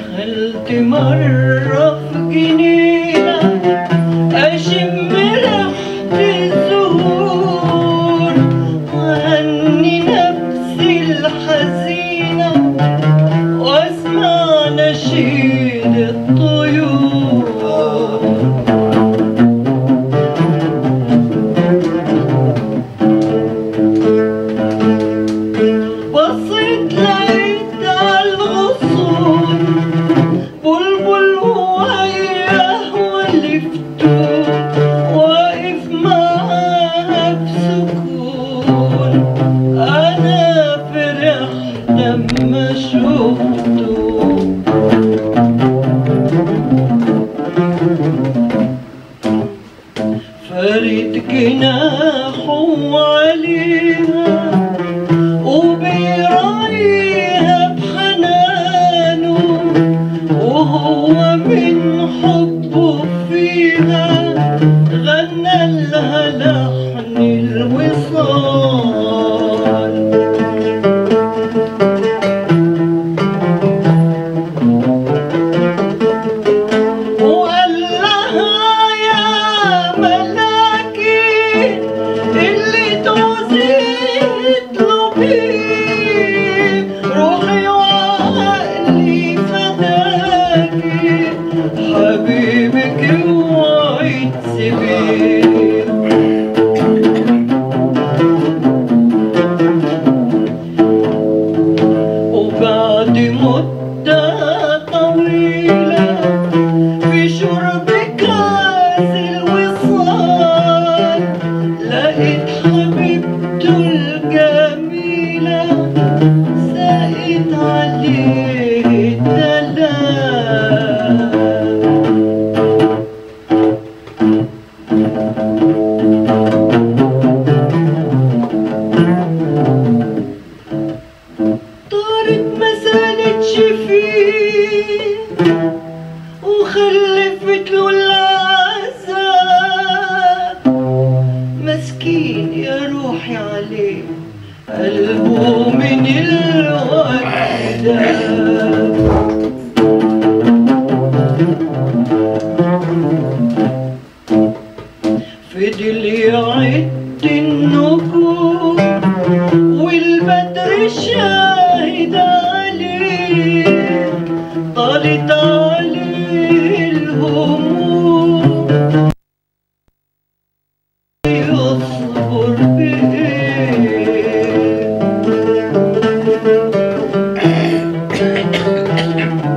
دخلت مرة في جنينة أشم ريحة الزهور وأهني نفسي الحزينة وأسمع نشيد الطيور بصيت لقيت على الغصون بلبل وهياه ولفته واقف معاها بسكون انا فرحت لما شفته فرد جناحه عليها وبيراعيها بحنانه وهو من حبه فيها غنى لها لحن الوصال وقال لها يا ملاكي اللي تعوزي اطلبيه روحي وعقلي فداكي حبيبك اوعي تسيبيه وبعد مدة طويلة في شرب كاس الوصال لقيت حبيبته الجميلة سقت عليه الدلال طارت ما زالتش فيه وخلفت له العذاب مسكين يا روحي عليه قلبه من الوحدة فضل يعد النجوم والبدر شاهد عليه طالت عليه الهموم يصبر بإيه